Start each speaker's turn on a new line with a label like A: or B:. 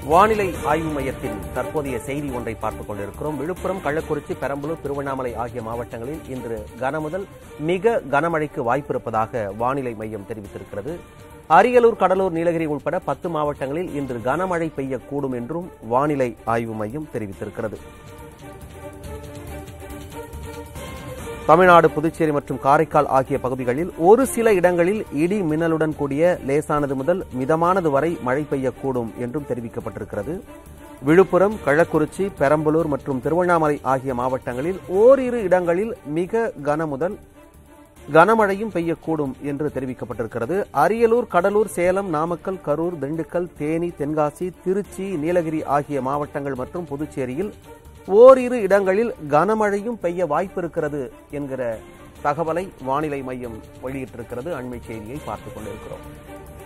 A: வானிலை ஆய்வு மையத்தின் தற்போதைய செய்தி ஒன்றை பார்த்துக் கொண்டிருக்கிறோம் விழுப்புரம் கள்ளக்குறிச்சி பெரம்பலூர் திருவண்ணாமலை ஆகிய மாவட்டங்களில் இன்று கனமுதல் மிக கனமழைக்கு வாய்ப்பிருப்பதாக வானிலை மையம் தெரிவித்திருக்கிறது அரியலூர் கடலூர் நீலகிரி உட்பட பத்து மாவட்டங்களில் இன்று கனமழை பெய்யக்கூடும் என்றும் வானிலை ஆய்வு மையம் தெரிவித்திருக்கிறது தமிழ்நாடு புதுச்சேரி மற்றும் காரைக்கால் ஆகிய பகுதிகளில் ஒரு சில இடங்களில் இடி மின்னலுடன் கூடிய லேசானது முதல் மிதமானது வரை மழை பெய்யக்கூடும் என்றும் தெரிவிக்கப்பட்டிருக்கிறது விழுப்புரம் கள்ளக்குறிச்சி பெரம்பலூர் மற்றும் திருவண்ணாமலை ஆகிய மாவட்டங்களில் ஓரிரு இடங்களில் மிக கன முதல் கனமழையும் பெய்யக்கூடும் என்று தெரிவிக்கப்பட்டிருக்கிறது அரியலூர் கடலூர் சேலம் நாமக்கல் கரூர் திண்டுக்கல் தேனி தென்காசி திருச்சி நீலகிரி ஆகிய மாவட்டங்கள் மற்றும் புதுச்சேரியில் ஓரிரு இடங்களில் கனமழையும் பெய்ய வாய்ப்பிருக்கிறது என்கிற தகவலை வானிலை மையம் வெளியிட்டிருக்கிறது அண்மை செய்தியை பார்த்துக் கொண்டிருக்கிறோம்